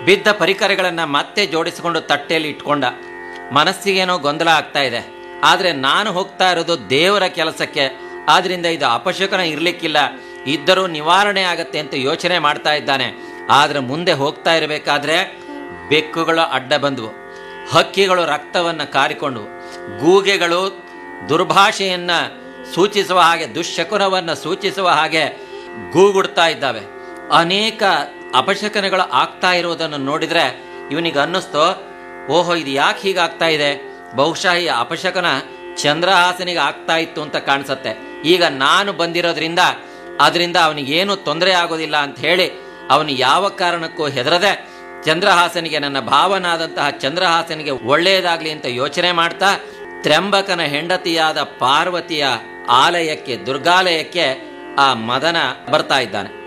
ಬಿದ್ದ ಪರಿಕರಗಳನ್ನು ಮತ್ತೆ ಜೋಡಿಸಿಕೊಂಡು ತಟ್ಟೆಯಲ್ಲಿ ಇಟ್ಕೊಂಡ ಮನಸ್ಸಿಗೇನೋ ಗೊಂದಲ ಆಗ್ತಾ ಇದೆ ಆದರೆ ನಾನು ಹೋಗ್ತಾ ಇರೋದು ದೇವರ ಕೆಲಸಕ್ಕೆ ಆದ್ರಿಂದ ಇದು ಅಪಶಕನ ಇರಲಿಕ್ಕಿಲ್ಲ ಇದ್ದರೂ ನಿವಾರಣೆ ಆಗತ್ತೆ ಅಂತ ಯೋಚನೆ ಮಾಡ್ತಾ ಇದ್ದಾನೆ ಆದರೆ ಮುಂದೆ ಹೋಗ್ತಾ ಇರಬೇಕಾದ್ರೆ ಬೆಕ್ಕುಗಳು ಅಡ್ಡ ಬಂದವು ಹಕ್ಕಿಗಳು ರಕ್ತವನ್ನು ಕಾರಿಕೊಂಡವು ಗೂಗೆಗಳು ದುರ್ಭಾಷೆಯನ್ನ ಸೂಚಿಸುವ ಹಾಗೆ ದುಶ್ಶಕುನವನ್ನು ಸೂಚಿಸುವ ಹಾಗೆ ಗೂಗುಡ್ತಾ ಇದ್ದಾವೆ ಅನೇಕ ಅಪಶಕನಗಳು ಆಗ್ತಾ ಇರುವುದನ್ನು ನೋಡಿದ್ರೆ ಇವನಿಗೆ ಅನ್ನಿಸ್ತೋ ಓಹೋ ಇದು ಯಾಕೆ ಹೀಗಾಗ್ತಾ ಇದೆ ಬಹುಶಃ ಈ ಅಪಶಕನ ಚಂದ್ರಹಾಸನಿಗೆ ಆಗ್ತಾ ಇತ್ತು ಅಂತ ಕಾಣಿಸತ್ತೆ ಈಗ ನಾನು ಬಂದಿರೋದ್ರಿಂದ ಅದರಿಂದ ಅವನಿಗೇನು ತೊಂದರೆ ಆಗೋದಿಲ್ಲ ಅಂತ ಹೇಳಿ ಅವನು ಯಾವ ಕಾರಣಕ್ಕೂ ಹೆದರದೆ ಚಂದ್ರಹಾಸನಿಗೆ ನನ್ನ ಭಾವನಾದಂತಹ ಚಂದ್ರಹಾಸನಿಗೆ ಒಳ್ಳೆಯದಾಗಲಿ ಅಂತ ಯೋಚನೆ ಮಾಡ್ತಾ ತ್ರ್ಯಂಬಕನ ಹೆಂಡತಿಯಾದ ಪಾರ್ವತಿಯ ಆಲಯಕ್ಕೆ ದುರ್ಗಾಲಯಕ್ಕೆ ಆ ಮದನ ಬರ್ತಾ ಇದ್ದಾನೆ